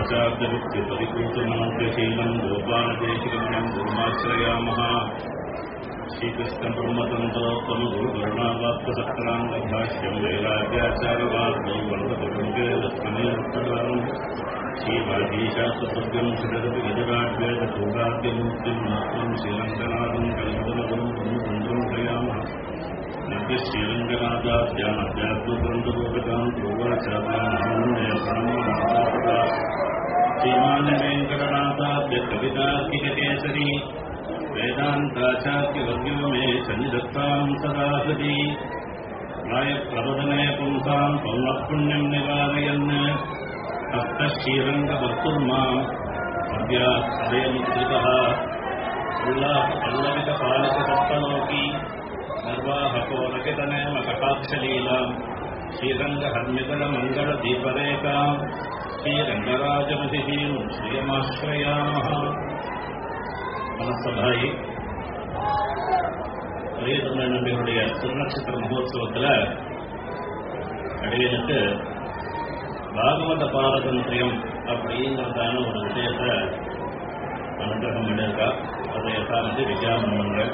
वाचाब्दवित्य परिपूतमन्त्रशीलम् गोपालदेशिकमणिम् गुरुमाश्रयामः श्रीकृष्णब्रह्मतन्त्रोत्तमगुरुकरुणावाप्तसक्राङ्गभाष्यम् वैराग्याचारवार्गौ वन्दतुङ्गे दत्तमेत्तराम् श्रीवागीशास्त्रसर्गम् षडपि गजराड्वेदसूराद्यमूर्तिम् महत्त्वम् श्रीरङ्गनाथम् कल्पनगुरुम् ब्रह्मतन्त्रम् प्रयामः नद्य श्रीरङ्गनाथाद्यामध्यात्मग्रन्थरूपकाम् पूर्वाचार्यामहान्यप्रणमः श्रीमान् वेङ्कटनाथाद्य कवितार्किककेसरी वेदान्ताचार्यवर्यो मे सन्निधत्ताम् सदा हृदि प्रायप्रवदने पुंसाम् पौनःपुण्यम् निवारयन् तप्तः श्रीरङ्गभर्तुर्माम् अद्यादयमुद्रितः उल्लासपल्लवितपालकसप्तलोकी निर्वाहकोरकितनेम कटाक्षलीलाम् श्रीरङ्गहर्मितमङ्गलदीपरेखाम् श्रीरङ्गराजमहिषीम् श्रियमाश्रयामः மனசபாயி பெரியதமிழ் நம்பிகளுடைய திருநட்சத்திர மகோத்சவத்தில் அடியனுக்கு பாகவத பாரதந்திரியம் அப்படிங்கிறதான ஒரு விஷயத்தை அனுகிரகம் பண்ணியிருக்கா அதை யதாமதி வித்யாமன்கள்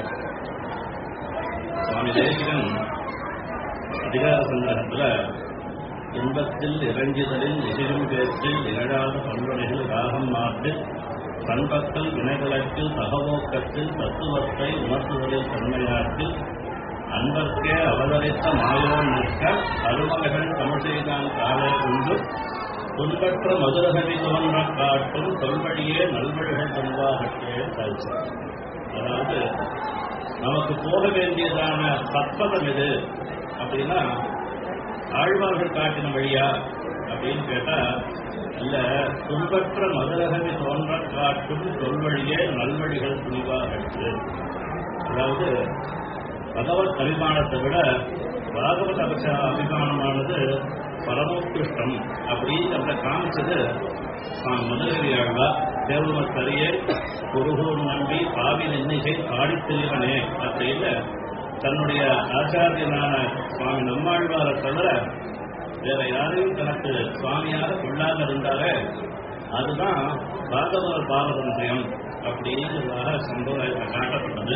சுவாமி தேசிகன் அதிகார சங்கிரகத்தில் இன்பத்தில் இறஞ்சுதலில் எதிரும் பேச்சில் நிகழாத பண்புடைகள் ராகம் மாற்று பண்பத்தில் வினைகளத்தில் தகவோக்கத்தில் தத்துவத்தை உணர்த்துவதில் தன்மையாற்றில் அன்பர்க்கே அவதரித்த மாயோன் நிற்க அருமகள் தமிழ்தான் காலை கொண்டு துன்பற்ற மதுரகவி தோன்ற காட்டும் தொல்வழியே நல்வழிகள் தன்வாகட்டே கல்வி அதாவது நமக்கு போக வேண்டியதான சத்பதம் எது அப்படின்னா ஆழ்வார்கள் காட்டின வழியா அப்படின்னு கேட்டா இல்ல துன்பற்ற மதுரகவி தோன்ற காட்டும் தொல்வழியே நல்வழிகள் துணிவாகட்டு அதாவது பகவத் அபிமானத்தை விட பாகவத் அபச அபிமானமானது பரமோத்கிருஷ்டம் அப்படிங்கிறத காமிச்சது மதுரவி ஆழ்வா தேவமத்தறியே குருகூர் நம்பி பாவி நின்னிசை பாடித் தெளிவனே அப்படின்னு தன்னுடைய ஆச்சாரியனான சுவாமி நம்மாழ்வாரை தவிர வேற யாரையும் தனக்கு சுவாமியாக கொள்ளாத இருந்தாரே அதுதான் பாகவத பாரதந்திரியம் அப்படிங்கிறதாக சம்பிரதாயத்தில் காட்டப்பட்டது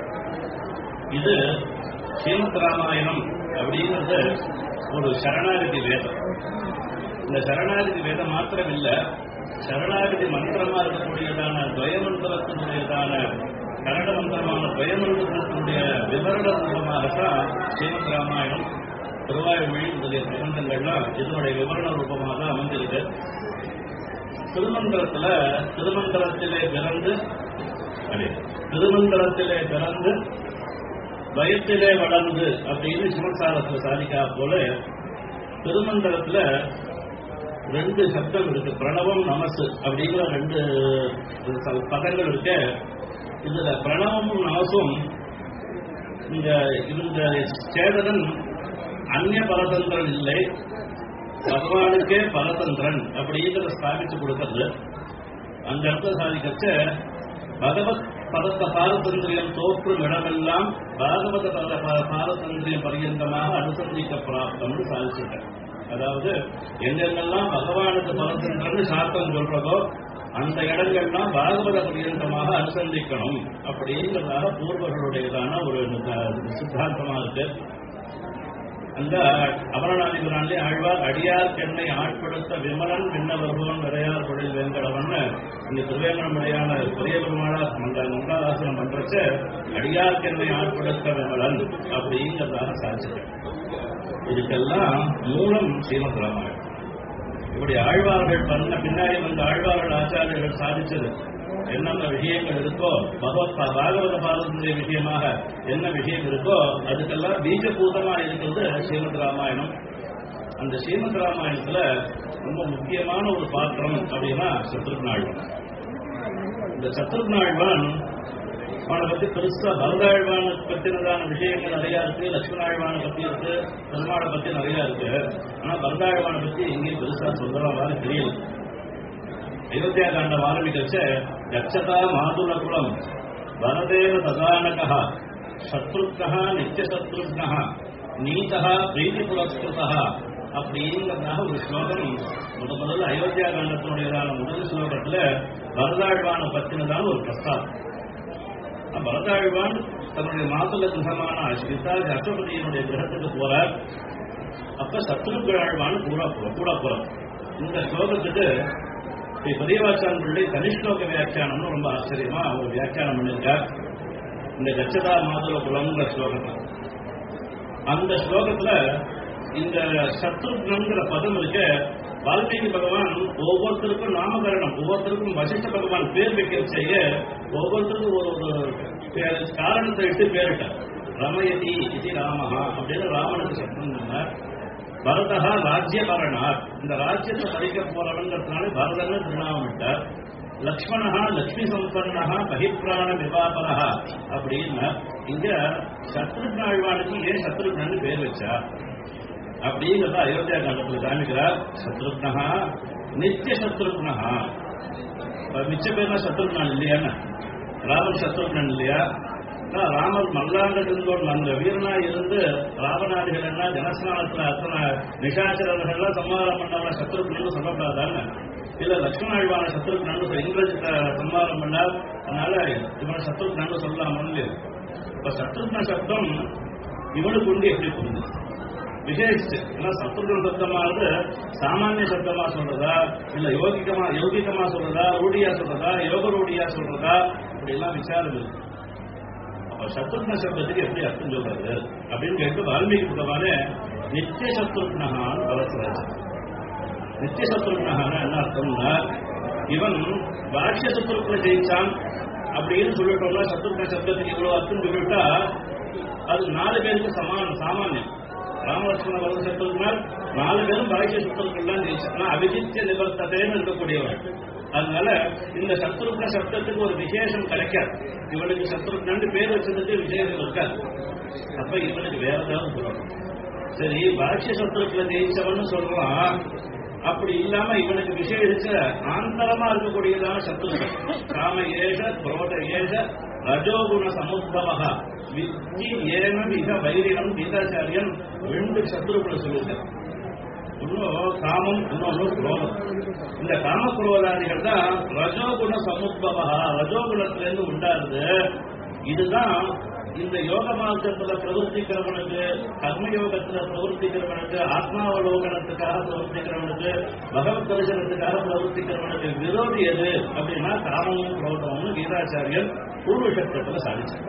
இது ஸ்ரீமத் ராமாயணம் அப்படிங்கிறது ஒரு சரணாகதி வேதம் இந்த சரணாகதி வேதம் மாத்திரம் இல்ல சரணாகதி மந்திரமா இருக்கக்கூடியதான துவயமந்திரத்தினுடையதான கன்னட மந்திரமான துவயமந்திரத்தினுடைய விவரண ரூபமாகத்தான் ஸ்ரீமத் ராமாயணம் திருவாய்மொழி முதலிய பிரபந்தங்கள்லாம் இதனுடைய விவரண ரூபமாக தான் அமைஞ்சிருக்கு திருமந்திரத்துல திருமந்திரத்திலே பிறந்து திருமந்திரத்திலே பிறந்து பயத்திலே வளர்ந்து அப்படின்னு சிவசாரத்தில் சாதிக்கா போல திருமந்திரத்துல ரெண்டு சப்தம் இருக்கு பிரணவம் நமசு அப்படிங்கிற ரெண்டு பதங்கள் இருக்கு இதுல பிரணவமும் நமசும் இந்த இந்த சேதனன் அந்நிய பரதந்திரன் இல்லை பகவானுக்கே பரதந்திரன் அப்படிங்கிறத ஸ்தாபிச்சு கொடுக்கறது அந்த இடத்துல சாதிக்கச்ச பகவத் பதத்த பாரதந்திரியம் தோற்றும் இடமெல்லாம் பாகவத பாரதந்திரியம் பரியந்தமாக அனுசந்திக்க பிராப்தம்னு சாதிச்சிருக்கேன் அதாவது எங்கெங்கெல்லாம் பகவானுக்கு பரதந்திரன் சாத்தம் சொல்றதோ அந்த இடங்கள்லாம் பாகவத பரியந்தமாக அனுசந்திக்கணும் அப்படிங்கிறதாக பூர்வர்களுடையதான ஒரு சித்தாந்தமா இருக்கு அந்த அமரநாதிபுரான்லே ஆழ்வார் அடியார் பெண்ணை ஆட்படுத்த விமலன் விண்ணவர்பவன் விரையார் தொழில் வேங்கடவன் இந்த திருவேங்கடமுடையான பெரிய பெருமாளா அந்த மங்களாசனம் பண்றச்ச அடியார் பெண்ணை ஆட்படுத்த விமலன் அப்படிங்கிறதாக சாதிச்சிருக்கேன் இதுக்கெல்லாம் மூலம் ஸ்ரீமத் ராமாயணம் இப்படி ஆழ்வார்கள் பண்ண பின்னாடி வந்த ஆழ்வார்கள் ஆச்சாரியர்கள் சாதிச்சது என்னென்ன விஷயங்கள் இருக்கோ பகவத் பாகவத பாரதனுடைய விஷயமாக என்ன விஷயம் இருக்கோ அதுக்கெல்லாம் பீஜபூதமா இருக்கிறது ஸ்ரீமத் ராமாயணம் அந்த ஸ்ரீமத் ராமாயணத்துல ரொம்ப முக்கியமான ஒரு பாத்திரம் அப்படின்னா சத்ருக்னாழ்வான் இந்த சத்ருக்னாழ்வான் அவனை பத்தி பெருசா பரதாழ்வானை பத்தினதான விஷயங்கள் நிறைய இருக்கு லட்சுமணாழ்வானை பத்தி இருக்கு பெருமாளை பத்தி நிறைய இருக்கு ஆனா பரதாழ்வானை பத்தி எங்கேயும் பெருசா சொல்ற மாதிரி தெரியல அயோத்தியா காண்டம் ஆரம்பிக்கச்ச யட்சதா மாதுல குலம் வரதேவ ததானகா சத்ருக்னா நித்தியசத்ருக்னா நீதா பிரீதி புரஸ்கிருதா அப்படிங்கிறதாக ஒரு ஸ்லோகம் முத முதல்ல அயோத்தியா காண்டத்தினுடையதான முதல் ஸ்லோகத்துல வரதாழ்வான பத்தினதான ஒரு பிரஸ்தாபம் பரதாழ்வான் தன்னுடைய மாதுள கிரகமான அஸ்விதா அஷ்டபதியினுடைய கிரகத்துக்கு போறார் அப்ப சத்ருகிழாழ்வான் கூட போற கூட போறார் இந்த ஸ்லோகத்துக்கு ஸ்ரீ பெரியவாச்சான் பிள்ளை தனிஷ்லோக வியாக்கியானம்னு ரொம்ப ஆச்சரியமா அவர் வியாக்கியானம் பண்ணியிருக்கார் இந்த கச்சதா மாதுள குலம்ங்கிற ஸ்லோகத்தை அந்த ஸ்லோகத்துல இந்த சத்ருக்னங்கிற பதம் இருக்க வால்மீகி பகவான் ஒவ்வொருத்தருக்கும் நாமகரணம் ஒவ்வொருத்தருக்கும் வசிஷ்ட பகவான் பேர் வைக்க செய்ய ஒவ்வொருத்தருக்கும் ஒரு ஒரு பேர் காரணத்தை இட்டு பேரிட்டார் ரமயதி இது ராமஹா அப்படின்னு ராமனுக்கு சத்தம் சொன்னார் பரதா ராஜ்யபரணார் இந்த ராஜ்யத்தை பறிக்க போறவங்கிறதுனால பரதன்னு திருநாமம் விட்டார் லக்ஷ்மணா லக்ஷ்மி சம்பன்னா பகிப்பிராண விவாபரா அப்படின்னு இங்க சத்ருக்னாழ்வானுக்கு ஏன் சத்ருக்னு பேர் வச்சா அப்படிங்கிறத அயோத்தியா காண்டத்தில் காமிக்கிறார் சத்ருக்னஹா நித்திய சத்ருக்னஹா மிச்ச பேர்னா சத்ருக்னான் இல்லையான்னு ராமன் சத்ருக்னன் இல்லையா ஆனா, ராமர் மல்லாண்ட இருந்தோம் அந்த வீரனா இருந்து ராவணாதிகள் என்ன ஜனஸ்நானத்துல அத்தனை நிஷாச்சரர்கள்லாம் சம்மாரம் பண்ணவன சத்ருக்னு சொல்லப்படாதான்னு இல்ல லக்ஷ்மணாழ்வான சத்ருக்னு இங்கிலீஷ்ல சம்மாரம் பண்ணார் அதனால இவனை சத்ருக்னு சொல்லலாம் இல்லையா இப்ப சத்ருக்ன சப்தம் இவனுக்கு உண்டு எப்படி புரிஞ்சு விசேஷிச்சு ஏன்னா சத்ருகன் சப்தமானது சாமானிய சப்தமா சொல்றதா இல்ல யோகிகமா யோகிகமா சொல்றதா ரூடியா சொல்றதா யோக ரூடியா சொல்றதா இப்படி எல்லாம் விசாரம் இருக்கு அப்ப சத்ருக்ன சப்தத்துக்கு எப்படி அர்த்தம் சொல்றது அப்படின்னு கேட்டு வால்மீகி பகவானே நித்திய சத்ருக்னகான்னு வளர்க்கிறாரு நித்திய சத்ருக்னகான என்ன அர்த்தம்னா இவன் பாஷ்ய சத்ருக்னை ஜெயிச்சான் அப்படின்னு சொல்லிட்டோம்னா சத்ருக்ன சப்தத்துக்கு இவ்வளவு அர்த்தம் சொல்லிட்டா அது நாலு பேருக்கு சமானம் சாமானியம் ராமலட்சுமண வரத சத்துருக்குனால் நாலு பேரும் பாக்கிய சத்துருக்கள் தான் ஜெயிச்சாங்க அபிஜித்திய நிவர்த்ததேன்னு இருக்கக்கூடியவன் அதனால இந்த சத்ருக்ன சப்தத்துக்கு ஒரு விசேஷம் கிடைக்காது இவனுக்கு சத்ருக்னு பேர் வச்சதுக்கு விசேஷம் இருக்காது அப்ப இவனுக்கு வேற ஏதாவது சொல்லணும் சரி பாக்கிய சத்ருக்களை ஜெயிச்சவன் சொல்றான் அப்படி இல்லாம இவனுக்கு விசேஷிச்ச ஆந்தரமா இருக்கக்கூடியதான சத்ருக்கள் காம ஏஷ குரோத ஏஷ ரஜோகுண சமுத்பவ வித்தி ஏன மிக வைரினம் கீதாச்சாரியன் ரெண்டு சத்ருக்களை சொல்லியிருக்கார் இன்னும் காமம் இன்னொன்னு குரோதம் இந்த காம குரோதாதிகள் தான் ரஜோகுண சமுத்பவா ரஜோகுணத்திலிருந்து உண்டாருது இதுதான் இந்த யோக மார்க்கத்துல பிரவர்த்திக்கிறவனுக்கு கர்மயோகத்துல பிரவர்த்திக்கிறவனுக்கு ஆத்மாவலோகனத்துக்காக பிரவர்த்திக்கிறவனுக்கு பகவத் தரிசனத்துக்காக பிரவர்த்திக்கிறவனுக்கு விரோதி எது அப்படின்னா காமமும் குரோதமும் கீதாச்சாரியன் பூர்வசக்தத்துல சாதிச்சார்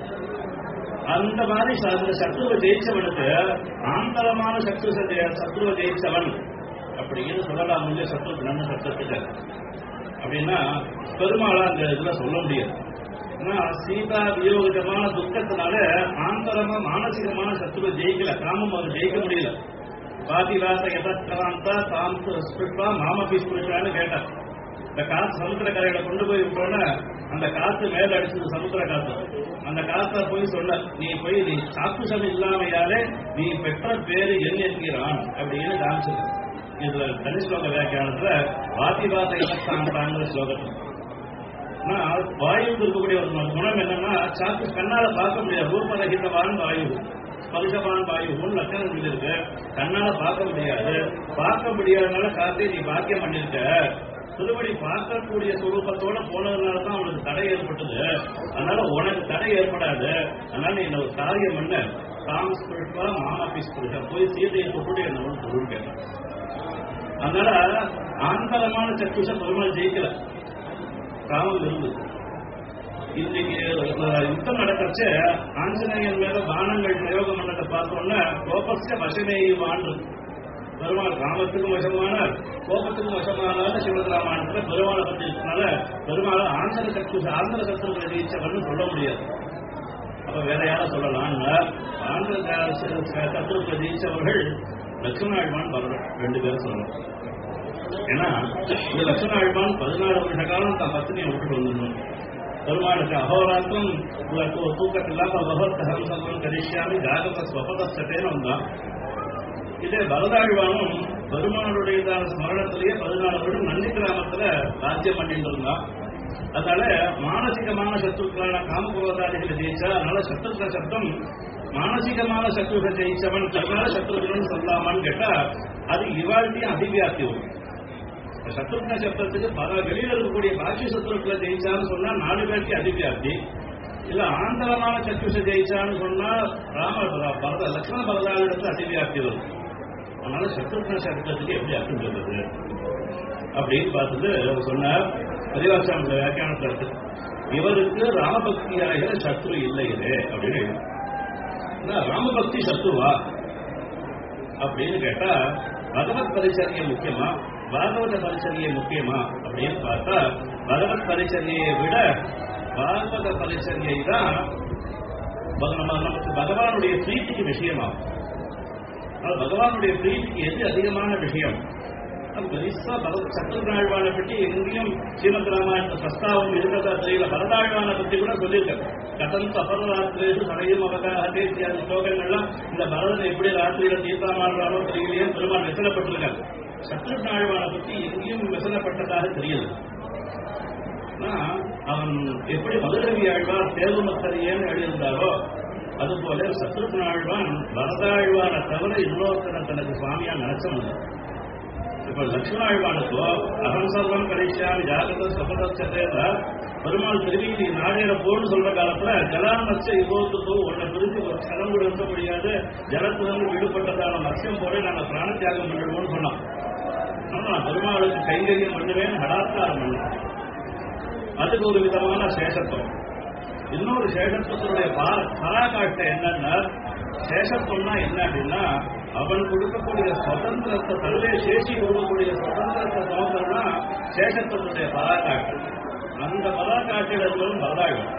அந்த மாதிரி ச- அந்த சத்ருவை ஜெயிச்சவனுக்கு ஆந்தரமான சத்ரு ச- சத்ருவை ஜெயிச்சவன் அப்படின்னு சொல்லலாம் முடிய சத்ரு நல்ல சத்தத்துக்கு அப்படின்னா பெருமாளா அந்த இதுல சொல்ல முடியாது ஏன்னா சீதா வியோகிதமான துக்கத்தினால ஆந்தரமா மானசிகமான சத்ருவை ஜெயிக்கல காமம் அவர் ஜெயிக்க முடியல பாதிராச எதற்காந்தா தாம் ஸ்பிருஷ்பா மாமபி ஸ்பிருஷான்னு கேட்டார் இந்த காத்து சமுத்திர கரையில கொண்டு போய் விட்டோன்னே அந்த காத்து மேல அடிச்சது சமுத்திர காத்து அந்த காத்த போய் சொல்ல நீ போய் நீ சாக்குஷம் இல்லாமையாலே நீ பெற்ற பேரு என் என்கிறான் அப்படின்னு காமிச்சது இதுல தனிஸ்லோக வியாக்கியானத்துல வாதிவாத இலக்காங்கிற ஸ்லோகத்தில் ஆனா, வாயுவுக்கு இருக்கக்கூடிய ஒரு குணம் என்னன்னா சாக்கு கண்ணால பார்க்க முடியாது ரூபரகிதவான் வாயு ஸ்பர்ஷவான் வாயுன்னு லட்சணம் சொல்லியிருக்கு கண்ணால பார்க்க முடியாது பார்க்க முடியாதனால காத்தே நீ பாக்கியம் பண்ணிருக்க திருவடி பார்க்கக்கூடிய சுரூபத்தோட போனதுனால தான் அவனுக்கு தடை ஏற்பட்டது அதனால உனக்கு தடை ஏற்படாது அதனால நீ இந்த ஒரு காரியம் பண்ண தாம் ஸ்பிரிட்வா மாமாபி ஸ்பிரிட்டா போய் சீதையை கூப்பிட்டு என்ன பொருள் கேட்டான் அதனால ஆந்தரமான சத்துஷ பெருமாள் ஜெயிக்கல காமம் இருந்தது இன்னைக்கு அஹ், யுத்தம் நடக்கிறச்ச ஆஞ்சநேயன் மேல பானங்கள் பிரயோகம் பண்ணதை பார்த்தோம்னா கோபஸ்ய வசமேயுவான் பெருமாள் ராமத்துக்கும் வசமானார் கோபத்துக்கும் வசமானார் சிவத் ராமாயணத்துல பெருமாளை பத்தி இருக்கனால பெருமாள் ஆந்திர சத்து ஆந்திர சத்துருக்களை ஜெயிச்சவர்னு சொல்ல முடியாது அப்ப வேற யார சொல்லலாம்னா ஆந்திர சத்துருக்களை ஜெயிச்சவர்கள் லட்சுமணாழ்வான் பரதன் ரெண்டு பேரும் சொல்லலாம் ஏன்னா இந்த லட்சுமணாழ்வான் பதினாறு வருஷ காலம் தன் பத்தினியை விட்டுட்டு வந்துடணும் பெருமாளுக்கு அகோராத்திரம் தூக்கத்தில்லாம பகவத் ஹம்சம் கரிஷ்யாமி ஜாகத ஸ்வபதஸ்தேன்னு வந்தான் இதே பரதாழ்வானும் பெருமாளுடையதான ஸ்மரணத்திலேயே பதினாலு வருடம் நந்தி கிராமத்துல ராஜ்யம் பண்ணிட்டு இருந்தான் அதனால மானசிகமான சத்துருக்களான காமபுரோதாதிகளை ஜெயிச்சா அதனால சத்துருக்க சப்தம் மானசிகமான சத்துருக ஜெயிச்சவன் அதனால சத்துருக்கன் சொல்லாமான்னு கேட்டா அது இவாழ்த்தியும் அதிவியாப்தி வரும் சத்ருக்ன சப்தத்துக்கு பல வெளியில இருக்கக்கூடிய பாக்கிய சத்ருக்களை ஜெயிச்சான்னு சொன்னா நாலு பேருக்கு அதிவியாப்தி இல்ல ஆந்தரமான சத்ருஷ ஜெயிச்சான்னு சொன்னா ராம பரத லக்ஷ்மண பரதாவிடத்துல அதிவியாப்தி வரும் அதனால சத்ருக்ன சப்தத்துக்கு எப்படி அர்த்தம் சொல்றது அப்படின்னு பார்த்துட்டு அவர் சொன்னார் பதிவாசாமி வியாக்கியானத்துல இருக்கு இவருக்கு ராமபக்தியாகிற சத்ரு இல்லையே அப்படின்னு எழுதினார். என்ன, ராமபக்தி சத்ருவா அப்படின்னு கேட்டா பகவத் பரிச்சரியை முக்கியமா பாகவத பரிச்சரியை முக்கியமா அப்படின்னு பார்த்தா பகவத் பரிச்சரியை விட பாகவத பரிச்சரியை தான் பக- நம்ம நமக்கு பகவானுடைய பிரீத்திக்கு விஷயமாகும் அது பகவானுடைய பிரீத்திக்கு எது அதிகமான விஷயம் அது பெருசா பரத சத்ருநாழ்வானை பற்றி எங்கேயும் ஸ்ரீமத் ராமாயண பிரஸ்தாவம் இருக்கிறதா தெரியல பரதாழ்வானை பத்தி கூட சொல்லியிருக்காரு கதம் அபரராத்திரேஷு சமயம் அவகாகத்தே இத்தியாதி ஸ்லோகங்கள்லாம் இந்த பரதன் எப்படி ராத்திரியில தீர்த்தாமாடுறாரோ தெரியலையே பெருமாள் வெசனப்பட்டிருக்காரு சத்ருநாழ்வானை பத்தி எங்கேயும் வெசனப்பட்டதாக தெரியல ஆனா, அவன் எப்படி மதுரவி ஆழ்வார் தேர்வு மத்தரையேன்னு எழுதியிருந்தாரோ அதுபோல சத்ருகுண ஆழ்வான் வரதாழ்வானை தவிர இன்னொருத்தனை தனக்கு சுவாமியா நினைச்சவன் இப்ப லட்சுமண ஆழ்வானுக்கோ அகம் சர்வம் கடைசியாமி ஜாகிரத சபதச்சதேல பெருமாள் திருவி நாடேற போன்னு சொல்ற காலத்துல ஜலான் மத்ய இவோத்துக்கோ உன்னை பிரித்து ஒரு கணம் கூட இருக்க முடியாது ஜலத்திலிருந்து விடுபட்டதான மத்யம் போல நாங்க பிராண தியாகம் பண்ணிடுவோம்னு சொன்னோம் ஆனா நான் பெருமாளுக்கு கைங்கரியம் பண்ணுவேன் ஹடாத்காரம் பண்ணேன் அதுக்கு ஒரு விதமான சேஷத்துவம் இன்னொரு சேஷத்துவத்தினுடைய பா- பராகாஷ்டை என்னன்னா சேஷத்துவம்னா என்ன அப்படின்னா அவன் கொடுக்கக்கூடிய சுதந்திரத்தை தன்னுடைய சேஷி கொடுக்கக்கூடிய சுதந்திரத்தை சுதந்திரம்னா சேஷத்துவத்துடைய பராகாஷ்டை அந்த பராகாட்சியிலும் பரதாழ்வான்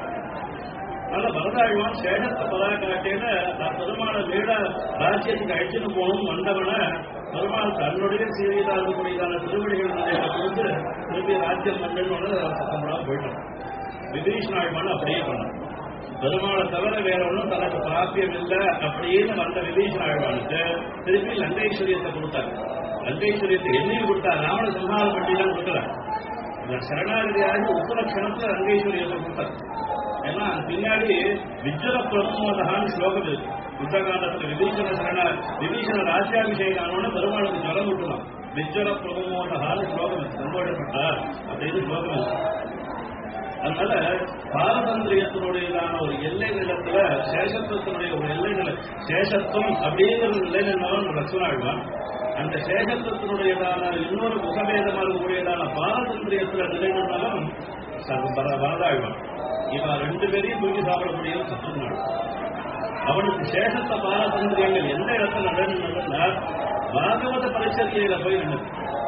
அதனால பரதாழ்வான் சேஷத்தை பராகாட்டையில நான் பெருமாளை வீட ராஜ்யத்துக்கு அழைச்சிட்டு போகணும் வந்தவன பெருமாள் தன்னுடைய சீரியதா இருக்கக்கூடியதான திருவடிகள் நிலையில கொடுத்து திருப்பி ராஜ்யம் பண்ணணும்னு சத்தமிடாம போயிட்டான் விபீஷணாழ்வான் அப்படியே பண்ணான் பெருமாளை தவிர வேற ஒன்றும் தனக்கு பிராபியம் இல்லை அப்படின்னு வந்த விபீஷணாழ்வானுக்கு திருப்பி லங்கேஸ்வரியத்தை கொடுத்தார் லங்கேஸ்வரியத்தை என்னையும் கொடுத்தார் ராவண சம்ஹாரம் பண்ணிலாம் கொடுக்கல இந்த சரணாகதியாகி உத்தரக்ஷணத்துல லங்கேஸ்வரியத்தை கொடுத்தார் ஏன்னா பின்னாடி விஜ்வர பிரமோதகான்னு ஸ்லோகம் இருக்கு யுத்தகாண்டத்துல விபீஷண சரண விபீஷண ராஜ்யாபிஷேகம் ஆனோன்னு பெருமாளுக்கு ஜலம் விட்டுலாம் விஜ்வர பிரமோதகான்னு ஸ்லோகம் இருக்கு சந்தோஷப்பட்டார் அப்படின்னு ஸ்லோகம் இருக்கு அதனால பாரதந்திரியத்தினுடையதான ஒரு எல்லை நிலத்துல சேஷத்துவத்தினுடைய ஒரு எல்லை நிலை சேஷத்துவம் அப்படிங்கிற நிலை நிலவன் லட்சுமணாழ்வான் அந்த சேஷத்துவத்தினுடையதான இன்னொரு முகபேதமாக இருக்கக்கூடியதான பாரதந்திரியத்துல நிலை நிலவன் வரதாழ்வான் இவன் ரெண்டு பேரையும் தூக்கி சாப்பிடக்கூடிய சத்துருநாள் அவனுக்கு சேஷத்த பாரதந்திரியங்கள் எந்த இடத்துல நடந்ததுன்னா பாகவத பரிசரியில போய் நின்று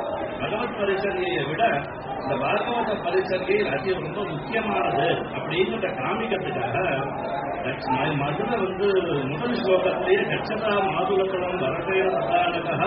பகவத் பரிசரியை விட இந்த பாகவத பரிசரியை அது ரொம்ப முக்கியமானது அப்படிங்கிறத காமிக்கிறதுக்காக லட்சுமி- மதுரை வந்து முதல் ஸ்லோகத்திலேயே கச்சதா மாதுளக்குளம் வரகைய சதானகா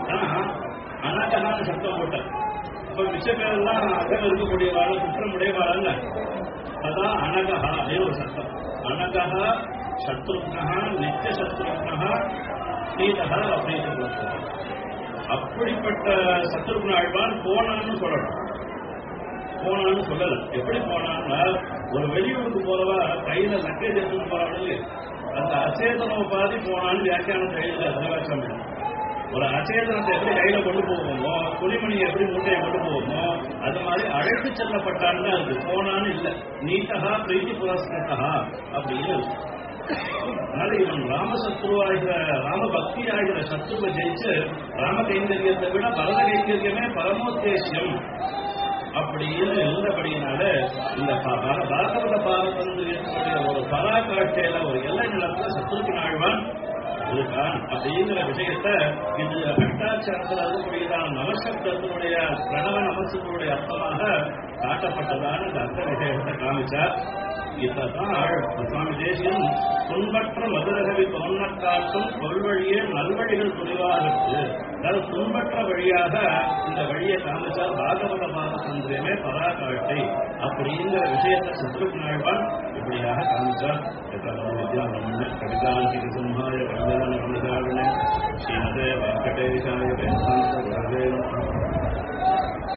அனகனான்னு சத்தம் போட்டார் இப்ப மிச்ச பேரெல்லாம் அகம் இருக்கக்கூடியவாள் குற்றமுடையவாள் சதா அனகா அப்படின்னு ஒரு சத்தம் அனகா சத்ருக்னா நித்திய சத்ருக்னா நீதகா அப்படின்னு ஒரு சத்தம். அப்படிப்பட்ட சத்ருகுண ஆழ்வான் போனான்னு சொல்லணும் போனான்னு சொல்லல எப்படி போனான்னா ஒரு வெளியூருக்கு போறவா கையில லக்கேஜ் எடுத்துட்டு போறாங்க அந்த அச்சேதன உபாதி போனான்னு வியாக்கியானத்தை எழுத அதிவாட்சம் ஒரு அச்சேதனத்தை எப்படி கையில கொண்டு போவோமோ துணிமணி எப்படி மூட்டையை கொண்டு போவோமோ அது மாதிரி அழைத்து செல்லப்பட்டான்னு தான் இருக்கு போனான்னு இல்ல நீட்டகா பிரீத்தி புரஸ்கிருத்தா அப்படின்னு இருக்கு அதனால இவன் ராமசத்ருவாகிற ராம பக்தி ஆகிற சத்ருவை ஜெயிச்சு ராம கைங்கரியத்தை விட பரத கைங்கரியமே பரமோத்தேசியம் அப்படின்னு இருந்தபடியினால இந்த ப- பர- பாரத பாரதந்திரியத்தினுடைய ஒரு பராகாட்சியில ஒரு எல்லை நிலத்துல சத்ருக்கு ஆழ்வான் இருக்கான் அப்படிங்கிற விஷயத்த இது அஷ்டாட்சரத்தில் இருக்கக்கூடியதான நவசப்தத்தினுடைய பிரணவ நமசத்தினுடைய அர்த்தமாக காட்டப்பட்டதான இந்த அர்த்த விஷயத்தை காமிச்சார் இதான் சுவாமி தேசியம் துன்பற்ற மதுரகவி தோன்ன காட்டும் கொள்வழியே நல்வழிகள் துணிவாருக்கு அதாவது துன்பற்ற வழியாக இந்த வழியை காமிச்சார் பாகவத பாரதந்திரமே பராகாட்டை அப்படிங்கிற விஷயத்தை சத்ருக்னாழ்வான் இப்படியாக காமிச்சார் வித்யாரண்ய கவிதாந்திக சிம்ஹாய கல்யாண கவிதாரண ஸ்ரீமதே வெங்கடேஷாய வேதாந்த குரவே நமः